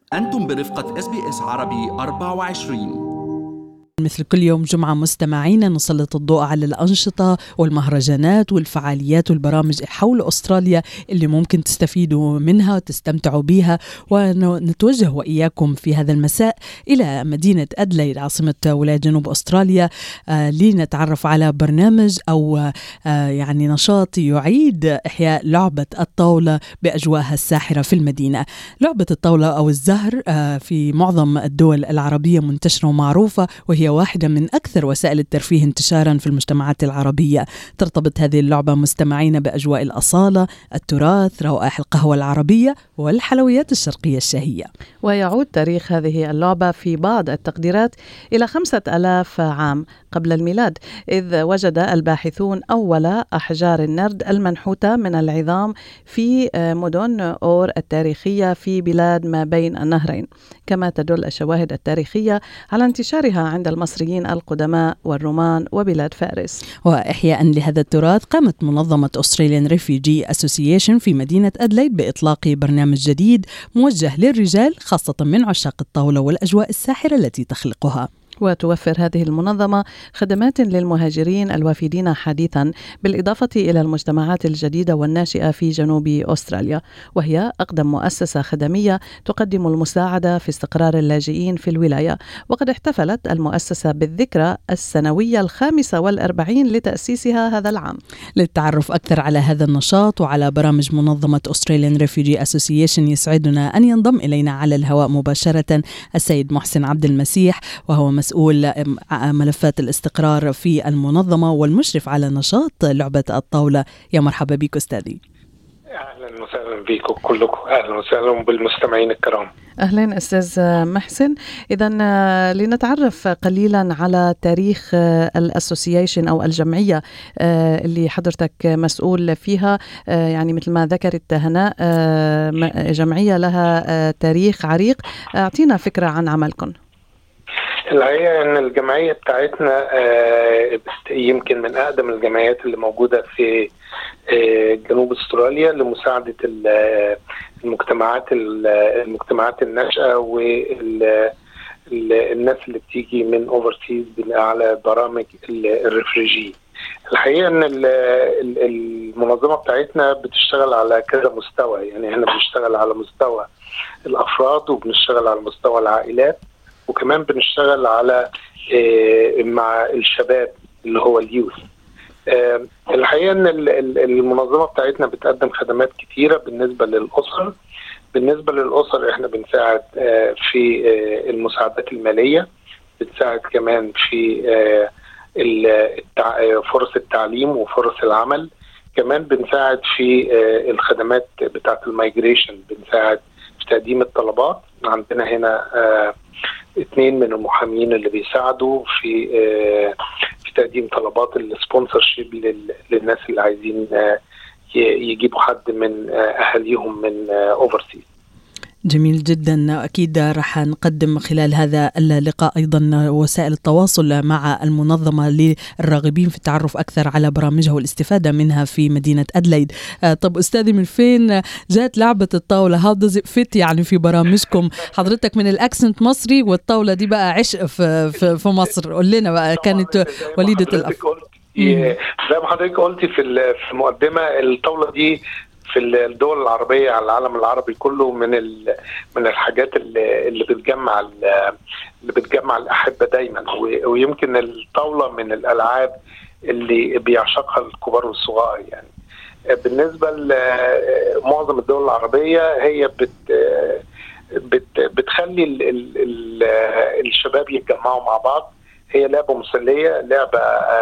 أنتم برفقة اس بي اس عربي 24 مثل كل يوم جمعة مستمعينا نسلط الضوء على الأنشطة والمهرجانات والفعاليات والبرامج حول أستراليا اللي ممكن تستفيدوا منها وتستمتعوا بها ونتوجه وإياكم في هذا المساء إلى مدينة أدليد عاصمة ولاية جنوب أستراليا آه لنتعرف على برنامج أو آه يعني نشاط يعيد إحياء لعبة الطاولة بأجواءها الساحرة في المدينة لعبة الطاولة أو الزهر آه في معظم الدول العربية منتشرة ومعروفة وهي واحدة من أكثر وسائل الترفيه انتشارا في المجتمعات العربية ترتبط هذه اللعبة مستمعين بأجواء الأصالة التراث روائح القهوة العربية والحلويات الشرقية الشهية ويعود تاريخ هذه اللعبة في بعض التقديرات إلى خمسة ألاف عام قبل الميلاد إذ وجد الباحثون أول أحجار النرد المنحوتة من العظام في مدن أور التاريخية في بلاد ما بين النهرين كما تدل الشواهد التاريخية على انتشارها عند المصريين القدماء والرومان وبلاد فارس وإحياء لهذا التراث قامت منظمة أستراليان ريفيجي أسوسيشن في مدينة أدليد بإطلاق برنامج جديد موجه للرجال خاصة من عشاق الطاولة والأجواء الساحرة التي تخلقها وتوفر هذه المنظمة خدمات للمهاجرين الوافدين حديثا بالإضافة إلى المجتمعات الجديدة والناشئة في جنوب أستراليا وهي أقدم مؤسسة خدمية تقدم المساعدة في استقرار اللاجئين في الولاية وقد احتفلت المؤسسة بالذكرى السنوية الخامسة والأربعين لتأسيسها هذا العام للتعرف أكثر على هذا النشاط وعلى برامج منظمة Australian Refugee Association يسعدنا أن ينضم إلينا على الهواء مباشرة السيد محسن عبد المسيح وهو مسؤول ملفات الاستقرار في المنظمة والمشرف على نشاط لعبة الطاولة يا مرحبا بك أستاذي اهلا وسهلا بكم كلكم اهلا وسهلا بالمستمعين الكرام اهلا استاذ محسن اذا لنتعرف قليلا على تاريخ الاسوسيشن او الجمعيه اللي حضرتك مسؤول فيها يعني مثل ما ذكرت هناء جمعيه لها تاريخ عريق اعطينا فكره عن عملكم الحقيقه ان الجمعيه بتاعتنا يمكن من اقدم الجمعيات اللي موجوده في جنوب استراليا لمساعده المجتمعات المجتمعات الناشئه والناس اللي بتيجي من اوفرسيز على برامج الريفريجي الحقيقه ان المنظمه بتاعتنا بتشتغل على كذا مستوى يعني احنا بنشتغل على مستوى الافراد وبنشتغل على مستوى العائلات وكمان بنشتغل على مع الشباب اللي هو اليوث الحقيقه ان المنظمه بتاعتنا بتقدم خدمات كتيره بالنسبه للاسر بالنسبه للاسر احنا بنساعد في المساعدات الماليه بتساعد كمان في فرص التعليم وفرص العمل كمان بنساعد في الخدمات بتاعه المايجريشن بنساعد في تقديم الطلبات عندنا هنا اثنين من المحامين اللي بيساعدوا في في تقديم طلبات السبونسر شيب للناس اللي عايزين يجيبوا حد من اهاليهم من اوفرسيز جميل جدا أكيد راح نقدم خلال هذا اللقاء أيضا وسائل التواصل مع المنظمة للراغبين في التعرف أكثر على برامجها والاستفادة منها في مدينة أدليد طب أستاذي من فين جات لعبة الطاولة هاو دز فيت يعني في برامجكم حضرتك من الأكسنت مصري والطاولة دي بقى عشق في, في, في مصر قول لنا بقى كانت وليدة الأفضل زي ما حضرتك قلتي في المقدمة الطاولة دي في الدول العربيه على العالم العربي كله من من الحاجات اللي, اللي بتجمع اللي بتجمع الاحبه دايما ويمكن الطاوله من الالعاب اللي بيعشقها الكبار والصغار يعني بالنسبه لمعظم الدول العربيه هي بت بت بتخلي ال ال ال الشباب يتجمعوا مع بعض هي لعبه مسليه لعبه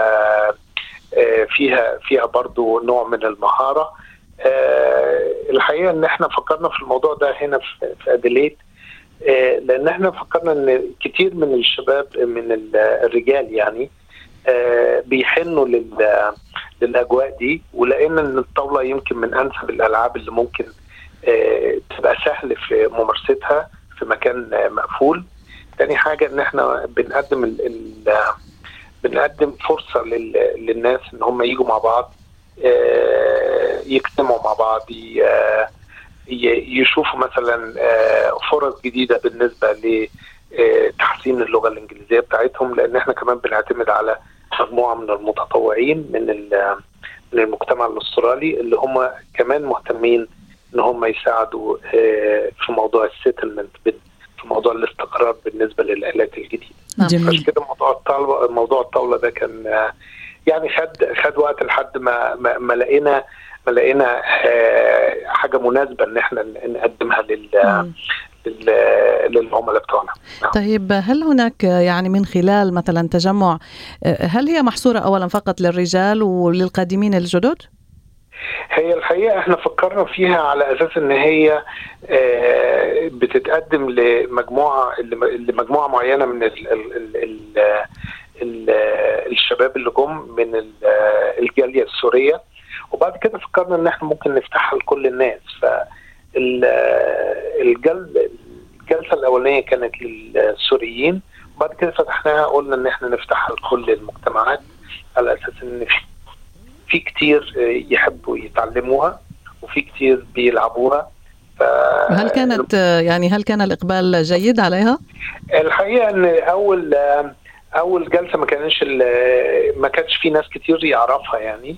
فيها فيها برضو نوع من المهاره آه الحقيقه ان احنا فكرنا في الموضوع ده هنا في, في اديليد آه لان احنا فكرنا ان كتير من الشباب من الرجال يعني آه بيحنوا للاجواء دي ولقينا ان الطاوله يمكن من انسب الالعاب اللي ممكن تبقى سهل في ممارستها في مكان مقفول تاني حاجه ان احنا بنقدم ال ال بنقدم فرصه للناس ان هم يجوا مع بعض يجتمعوا مع بعض يشوفوا مثلا فرص جديده بالنسبه لتحسين اللغه الانجليزيه بتاعتهم لان احنا كمان بنعتمد على مجموعه من المتطوعين من من المجتمع الاسترالي اللي هم كمان مهتمين ان هم يساعدوا في موضوع السيتلمنت في موضوع الاستقرار بالنسبه للالات الجديده. جميل. عشان كده موضوع الطاوله موضوع الطاوله ده كان يعني خد خد وقت لحد ما ما, ما لقينا ما لقينا حاجه مناسبه ان احنا نقدمها لل للعملاء بتوعنا طيب هل هناك يعني من خلال مثلا تجمع هل هي محصوره اولا فقط للرجال وللقادمين الجدد؟ هي الحقيقه احنا فكرنا فيها على اساس ان هي بتتقدم لمجموعه لمجموعه معينه من ال ال ال ال الشباب اللي جم من الجاليه السوريه وبعد كده فكرنا ان احنا ممكن نفتحها لكل الناس ف الجلسه الاولانيه كانت للسوريين وبعد كده فتحناها قلنا ان احنا نفتحها لكل المجتمعات على اساس ان في في كتير يحبوا يتعلموها وفي كتير بيلعبوها ف... هل كانت يعني هل كان الاقبال جيد عليها؟ الحقيقه ان اول اول جلسه ما كانش ما كانش في ناس كتير يعرفها يعني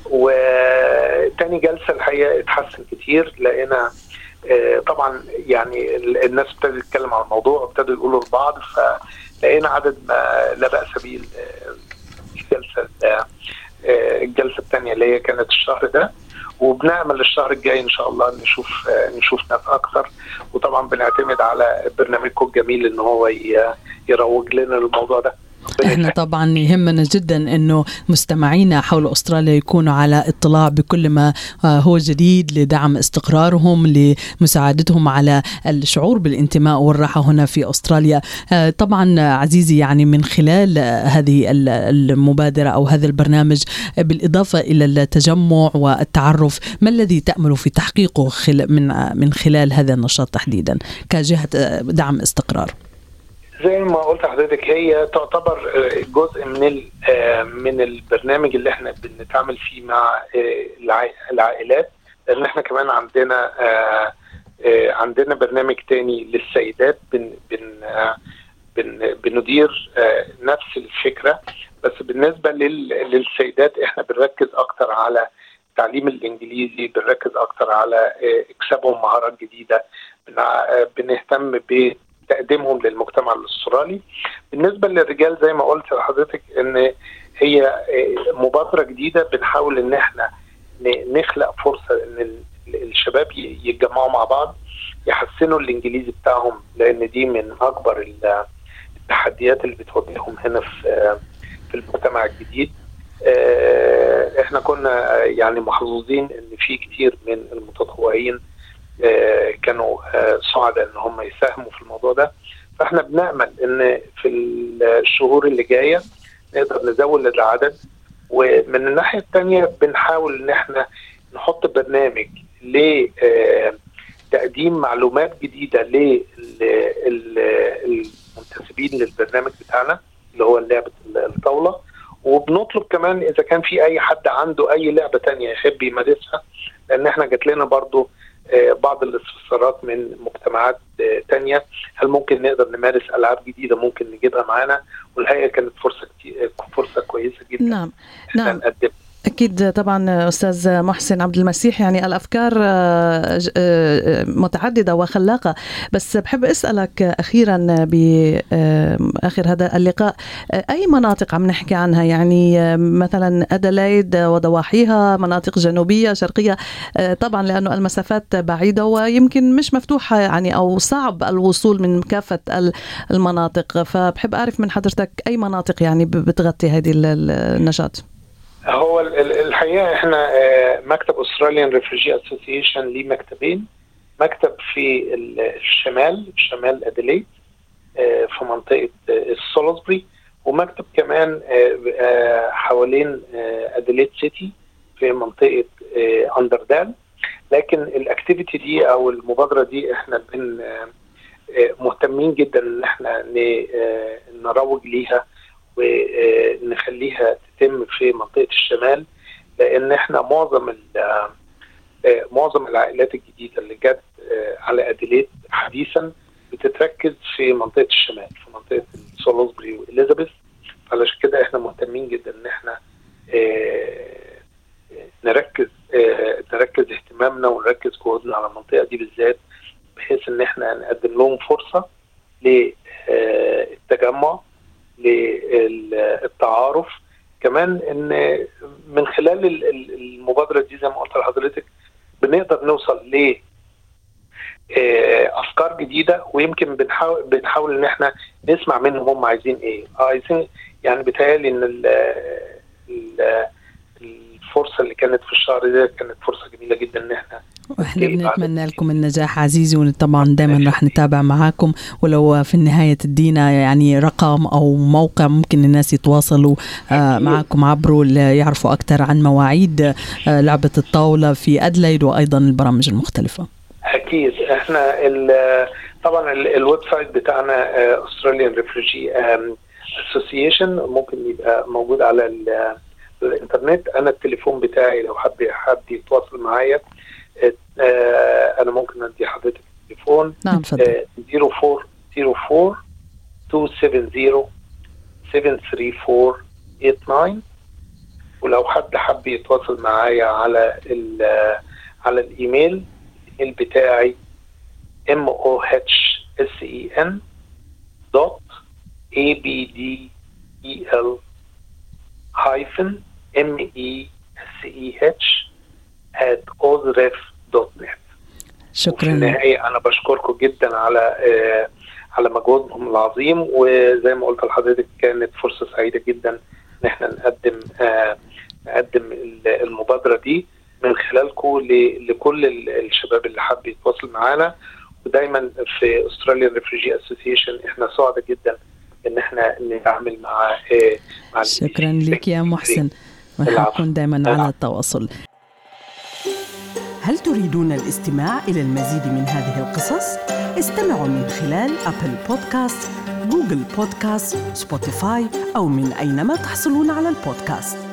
وتاني جلسه الحقيقه اتحسن كتير لقينا طبعا يعني الناس ابتدت تتكلم عن الموضوع وابتدوا يقولوا لبعض فلقينا عدد ما لا باس به الجلسه الجلسه الثانيه اللي هي كانت الشهر ده وبنعمل الشهر الجاي ان شاء الله نشوف نشوف ناس اكثر وطبعا بنعتمد على برنامجكم الجميل ان هو يروج لنا الموضوع ده احنا طبعا يهمنا جدا انه مستمعينا حول استراليا يكونوا على اطلاع بكل ما هو جديد لدعم استقرارهم لمساعدتهم على الشعور بالانتماء والراحه هنا في استراليا طبعا عزيزي يعني من خلال هذه المبادره او هذا البرنامج بالاضافه الى التجمع والتعرف ما الذي تامل في تحقيقه من من خلال هذا النشاط تحديدا كجهه دعم استقرار زي ما قلت لحضرتك هي تعتبر جزء من من البرنامج اللي احنا بنتعامل فيه مع العائلات لان احنا كمان عندنا عندنا برنامج تاني للسيدات بن بن بن بندير نفس الفكره بس بالنسبه للسيدات احنا بنركز اكتر على التعليم الانجليزي بنركز اكتر على اكسابهم مهارات جديده بنهتم ب تقديمهم للمجتمع الاسترالي بالنسبه للرجال زي ما قلت لحضرتك ان هي مبادره جديده بنحاول ان احنا نخلق فرصه ان الشباب يتجمعوا مع بعض يحسنوا الانجليزي بتاعهم لان دي من اكبر التحديات اللي بتواجههم هنا في في المجتمع الجديد احنا كنا يعني محظوظين ان في كتير من المتطوعين كانوا سعداء ان هم يساهموا في الموضوع ده فاحنا بنامل ان في الشهور اللي جايه نقدر نزود العدد ومن الناحيه الثانيه بنحاول ان احنا نحط برنامج لتقديم معلومات جديده للمنتسبين للبرنامج بتاعنا اللي هو لعبه الطاوله وبنطلب كمان اذا كان في اي حد عنده اي لعبه تانية يحب يمارسها لان احنا جات لنا برضو بعض الاستفسارات من مجتمعات تانية هل ممكن نقدر نمارس العاب جديده ممكن نجيبها معانا والحقيقه كانت فرصه فرصه كويسه جدا نعم نعم نقدم. أكيد طبعا أستاذ محسن عبد المسيح يعني الأفكار متعددة وخلاقة بس بحب أسألك أخيرا بآخر هذا اللقاء أي مناطق عم نحكي عنها يعني مثلا أدلايد وضواحيها مناطق جنوبية شرقية طبعا لأنه المسافات بعيدة ويمكن مش مفتوحة يعني أو صعب الوصول من كافة المناطق فبحب أعرف من حضرتك أي مناطق يعني بتغطي هذه النشاط هو الحقيقه احنا مكتب استراليان ريفوجي اسوسيشن ليه مكتبين مكتب في الشمال شمال اديليد في منطقه السولسبري ومكتب كمان حوالين اديليد سيتي في منطقه اندردال لكن الاكتيفيتي دي او المبادره دي احنا بن مهتمين جدا ان احنا نروج ليها ونخليها تتم في منطقه الشمال لان احنا معظم آه، معظم العائلات الجديده اللي جت آه، على اديليت حديثا بتتركز في منطقه الشمال في منطقه سولوسبري واليزابيث علشان كده احنا مهتمين جدا ان احنا آه، نركز آه، نركز اهتمامنا ونركز جهودنا على المنطقه دي بالذات بحيث ان احنا نقدم لهم فرصه للتجمع للتعارف كمان ان من خلال ال- ال- المبادره دي زي ما قلت لحضرتك بنقدر نوصل ل آه، افكار جديده ويمكن بنحاول بنحاول ان احنا نسمع منهم هم عايزين ايه آه، عايزين يعني بيتهيألي ان ال- ال- الفرصه اللي كانت في الشهر ده كانت فرصه جميله جدا ان احنا واحنا أكيد. بنتمنى لكم النجاح عزيزي وطبعا دائما رح نتابع معاكم ولو في النهايه تدينا يعني رقم او موقع ممكن الناس يتواصلوا آه، أكيد. معكم عبره ليعرفوا اكثر عن مواعيد آه، لعبه الطاوله في ادلايد وايضا البرامج المختلفه اكيد احنا ال- طبعا ال- الويب سايت بتاعنا استراليان ريفريجي اسوسيشن ممكن يبقى موجود على ال- الانترنت انا التليفون بتاعي لو حد حد يتواصل معايا آه، انا ممكن ادي حضرتك التليفون نعم تفضل 04 04 270 73489 ولو حد حب يتواصل معايا على ال- على الايميل الايميل بتاعي m o h s e n dot a b d e l hyphen m e s e h at ozref.net وفي شكرا النهاية أنا بشكركم جدا على آه، على مجهودهم العظيم وزي ما قلت لحضرتك كانت فرصة سعيدة جدا إن إحنا نقدم آه، نقدم ال- المبادرة دي من خلالكم ل- لكل ال- الشباب اللي حب يتواصل معانا ودايما في استراليان ريفريجي اسوسيشن احنا سعداء جدا ان احنا نتعامل مع آه، مع ال- شكرا لك يا محسن العفو. ونحن دائما على العفو. التواصل هل تريدون الاستماع إلى المزيد من هذه القصص؟ استمعوا من خلال أبل بودكاست، جوجل بودكاست، سبوتيفاي أو من أينما تحصلون على البودكاست